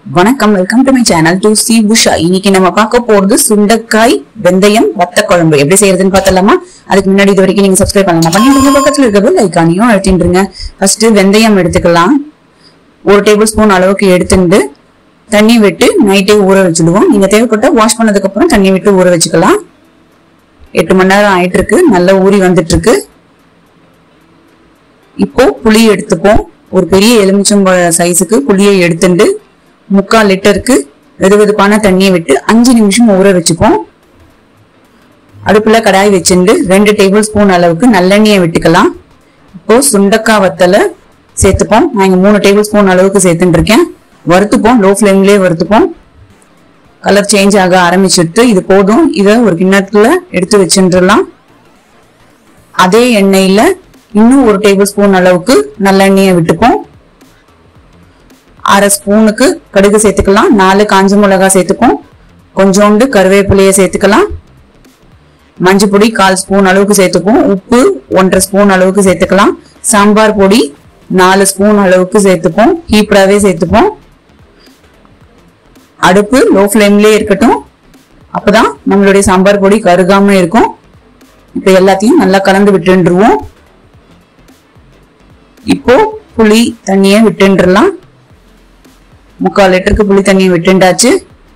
வணக்கம் welcome to my channel டு சி உஷா இன்னைக்கு நம்ம பார்க்க போறது சுண்டைக்காய் வெந்தயம் வத்த குழம்பு எப்படி செய்யறதுன்னு பார்த்தலாமா அதுக்கு முன்னாடி இது வரைக்கும் நீங்க சப்ஸ்கிரைப் பண்ணலாம் பண்ணிட்டு பக்கத்துல இருக்க லைக்கானியும் அழுத்திட்டுருங்க ஃபர்ஸ்ட் வெந்தயம் எடுத்துக்கலாம் ஒரு டேபிள் ஸ்பூன் அளவுக்கு எடுத்துட்டு தண்ணி விட்டு நைட்டே ஊற வச்சுடுவோம் நீங்க தேவைப்பட்டா வாஷ் பண்ணதுக்கு அப்புறம் தண்ணி விட்டு ஊற வச்சுக்கலாம் எட்டு மணி நேரம் ஆயிட்டு இருக்கு நல்லா ஊறி வந்துட்டு இருக்கு இப்போ புளி எடுத்துப்போம் ஒரு பெரிய எலுமிச்சம்பழ சைஸுக்கு புளியை எடுத்துட்டு முக்கால் லிட்டருக்கு வெது வெதுப்பான தண்ணியை விட்டு அஞ்சு நிமிஷம் ஊற வச்சுப்போம் அடுப்புல கடாய் வச்சுட்டு ரெண்டு டேபிள் ஸ்பூன் அளவுக்கு நல்லெண்ணெயை விட்டுக்கலாம் இப்போ சுண்டக்காய் வத்தலை சேர்த்துப்போம் நான் இங்க மூணு டேபிள் ஸ்பூன் அளவுக்கு சேர்த்துட்டு இருக்கேன் வறுத்துப்போம் லோ ஃப்ளேம்லயே வறுத்துப்போம் கலர் சேஞ்ச் ஆக ஆரம்பிச்சுட்டு இது போதும் இதை ஒரு கிண்ணத்துல எடுத்து வச்சுட்டுலாம் அதே எண்ணெயில இன்னும் ஒரு டேபிள் ஸ்பூன் அளவுக்கு நல்லெண்ணெயை விட்டுப்போம் அரை ஸ்பூனுக்கு கடுகு சேர்த்துக்கலாம் நாலு காஞ்ச மிளகாய் சேர்த்துப்போம் கொஞ்சோண்டு கருவேப்பிலையை சேர்த்துக்கலாம் மஞ்சள் பொடி கால் ஸ்பூன் அளவுக்கு சேர்த்துப்போம் உப்பு ஒன்றரை ஸ்பூன் அளவுக்கு சேர்த்துக்கலாம் சாம்பார் பொடி நாலு ஸ்பூன் அளவுக்கு சேர்த்துப்போம் ஈப்படாவே சேர்த்துப்போம் அடுப்பு லோ ஃப்ளேம்லயே இருக்கட்டும் அப்பதான் நம்மளுடைய சாம்பார் பொடி கருகாம இருக்கும் இப்ப எல்லாத்தையும் நல்லா கலந்து விட்டுருவோம் இப்போ புளி தண்ணியை விட்டுன்றலாம் முக்கால் லிட்டருக்கு புளி தண்ணியை விட்டுண்டாச்சு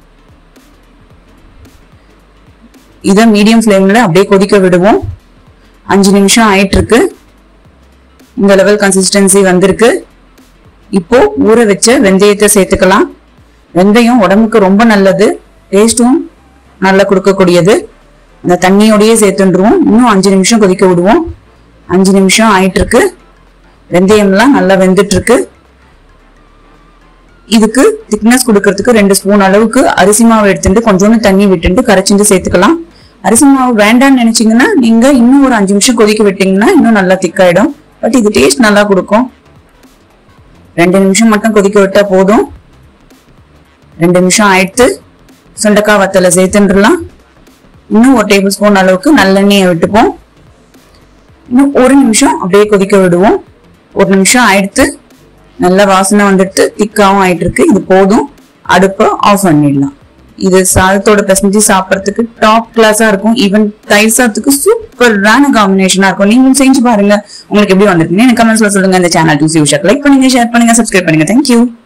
இதை மீடியம் ஃப்ளேம்ல அப்படியே கொதிக்க விடுவோம் அஞ்சு நிமிஷம் ஆயிட்டு இருக்கு இந்த லெவல் கன்சிஸ்டன்சி வந்திருக்கு இப்போ ஊற வச்ச வெந்தயத்தை சேர்த்துக்கலாம் வெந்தயம் உடம்புக்கு ரொம்ப நல்லது டேஸ்டும் நல்லா கொடுக்கக்கூடியது இந்த தண்ணியோடயே சேர்த்துருவோம் இன்னும் அஞ்சு நிமிஷம் கொதிக்க விடுவோம் அஞ்சு நிமிஷம் ஆயிட்டு இருக்கு வெந்தயம்லாம் நல்லா வெந்துட்டு இருக்கு இதுக்கு திக்னஸ் கொடுக்கறதுக்கு ரெண்டு ஸ்பூன் அளவுக்கு அரிசி மாவு எடுத்துட்டு கொஞ்சோண்டு தண்ணி விட்டுட்டு கரைச்சிட்டு சேர்த்துக்கலாம் அரிசி மாவு வேண்டாம்னு நினைச்சீங்கன்னா நீங்க இன்னும் ஒரு அஞ்சு நிமிஷம் கொதிக்க விட்டீங்கன்னா இன்னும் நல்லா திக்காயிடும் பட் இது டேஸ்ட் நல்லா கொடுக்கும் ரெண்டு நிமிஷம் மட்டும் கொதிக்க விட்டா போதும் ரெண்டு நிமிஷம் ஆயிடுத்து சுண்டக்காய் வத்தலை சேர்த்துன்றலாம் இன்னும் ஒரு டேபிள் ஸ்பூன் அளவுக்கு நல்லெண்ணெயை விட்டுப்போம் இன்னும் ஒரு நிமிஷம் அப்படியே கொதிக்க விடுவோம் ஒரு நிமிஷம் ஆயிடுத்து நல்ல வாசனை வந்துட்டு திக்காவும் ஆயிட்டு இருக்கு இது போதும் அடுப்பை ஆஃப் பண்ணிடலாம் இது சாதத்தோட பிசைஞ்சு சாப்பிட்றதுக்கு டாப் கிளாஸா இருக்கும் ஈவன் தயிர் சாதத்துக்கு சூப்பரான காம்பினேஷனா இருக்கும் நீங்களும் செஞ்சு பாருங்க உங்களுக்கு எப்படி வந்திருக்குன்னு எனக்கு கமெண்ட்ஸ்ல சொல்லுங்க இந்த சேனல் டூ லைக் பண்ணுங்க ஷேர் பண்ணுங்க சப்ஸ்கிரைப் பண்ணுங்க தேங்க்யூ